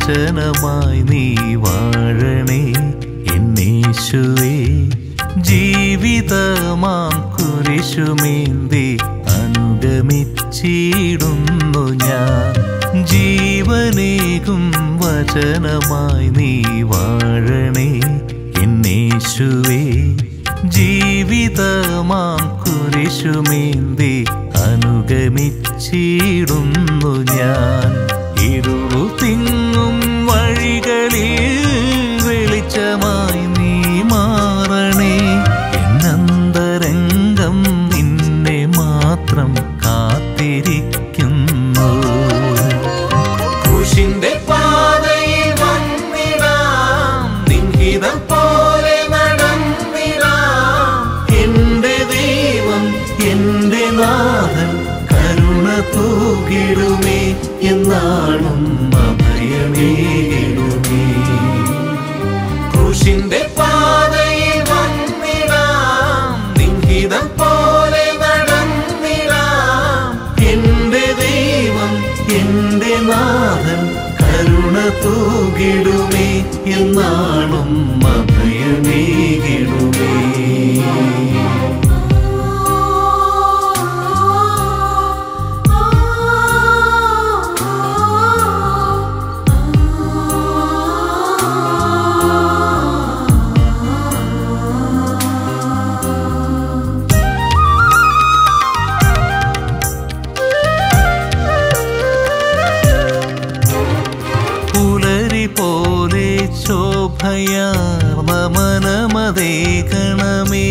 വചനമായി നീ വാഴണേ എന്നേശുവേ ജീവിതമാം കുരിശുമേന്തി അനുഗമിച്ചിടുന്നു ഞാൻ ജീവനേകും വചനമായി നീ വാഴണേ എന്നേശുവേ ജീവിതമാം കുരിശുമേന്തി അനുഗമിച്ചിടുന്നു ഞാൻ ഇരുളു തിങ്ങും വഴികളിൽ വെളിച്ചമായി നീ മാറണേ എന്നന്തരംഗം നിന്നെ മാത്രം കാത്തിരിക്കുന്നു ക്രൂശിന്റെ പാതയിൽ വന്നിടാം നിൻഹിതം പോലെ നടന്നിടാം എന്റെ ദൈവം എന്റെ നാഥൻ കരുണ തൂകിടുമേ എന്നാളും അഭയമേകിടുമേ ക്രൂശിന്റെ പാതയിൽ വന്നിടാം നിൻഹിതം പോലെ നടന്നിടാം എന്റെ ദൈവം എന്റെ നാഥൻ കരുണ തൂകിടുമേ എന്നാളും അഭയമേകിടുമേ പുലരി പോലെ ശോഭയാർന്ന മനമതേകണമേ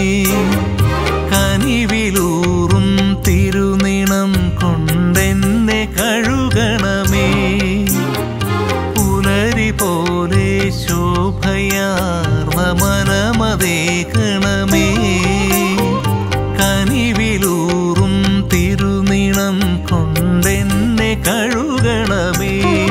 കനിവിലൂറും തിരുനിണം കൊണ്ടെന്നെ കഴുകണമേ പുലരി പോലെ ശോഭയാർന്ന മനമതേകണമേ കനിവിലൂറും തിരുനിണം കൊണ്ടെന്നെ കഴുകണമേ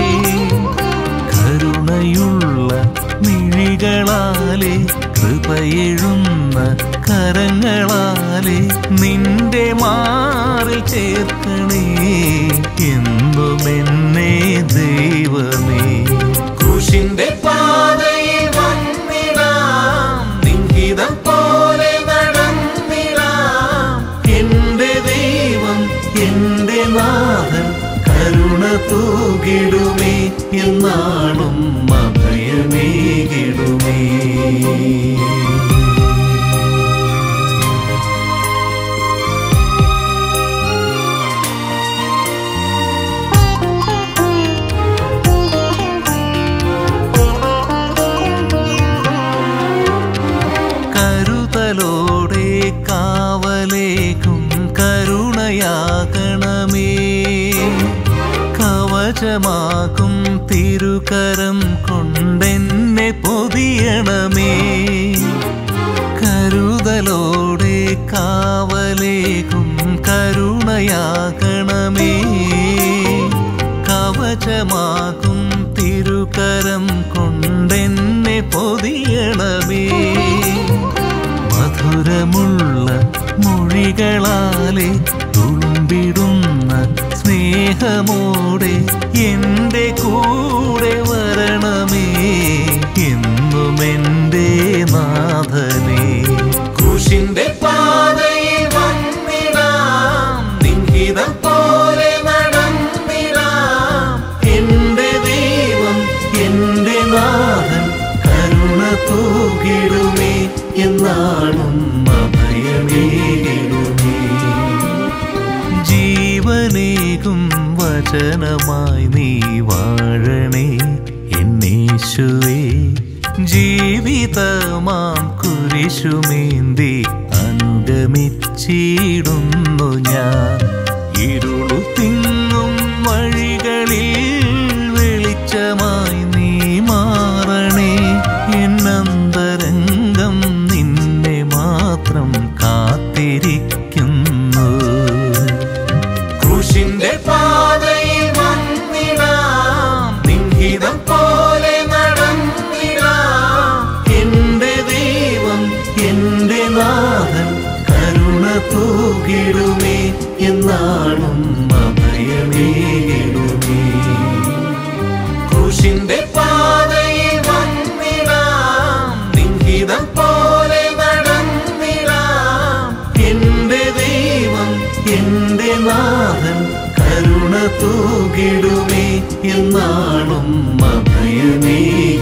കരുണയുള്ള മിഴികളാലെ കൃപയെഴുന്ന കരങ്ങളാലെ നിന്റെ മാറിൽ ചേർക്കണേ എന്നും എന്നെ ദൈവമേ ക്രൂശിന്റെ പാതയിൽ വന്നിടാം നിൻഹിതം പോലെ നടന്നിടാം എന്റെ ദൈവം എന്റെ നാഥൻ കരുണ തൂകിടുമേ എന്നാളും അഭയമേകിടുമേ കരുതലോടെ കാവലേക്കും കരുണയാകണമേ കവചമാകും തിരുകരം കൊണ്ടെന്നെ പൊതിയണമേ കരുതലോടെ കാവലേക്കും കരുണയാകണമേ കവചമാകും തിരുകരം കൊണ്ടെന്നെ പൊതിയണമേ മധുരമുള്ള മൊഴികളാലെ തുളുമ്പിടുന്ന സ്നേഹമോടെ എൻ്റെ കൂടെ വരണമേ എന്നും എൻ്റെ നാഥനേ ക്രൂശിന്റെ പാതയിൽ വന്നിടാം നിൻഹിതം പോലെ നടന്നിടാം എന്റെ ദൈവം എന്റെ നാഥൻ കരുണ തൂകിടുമേ എന്നാളും അഭയമേകിടുമേ ജീവനേകും വചനമായി നീ വാഴണേ എന്നേശുവേ ജീവിതമാം കുരിശുമേന്തി അനുഗമിച്ചിടുന്നു ഞാൻ ഇരുളു തിങ്ങും വഴികളിൽ വെളിച്ചമായി നീ മാറണേ എന്നന്തരംഗം നിന്നെ മാത്രം കാത്തിരിക്കുന്നു ക്രൂശിന്റെ പാതയിൽ വന്നിടാം നിൻഹിതം പോലെ നടന്നിടാം എന്റെ ദൈവം എന്റെ നാഥൻ കരുണ തൂകി കാത്തിടുമേ എന്നാളും അഭയമേ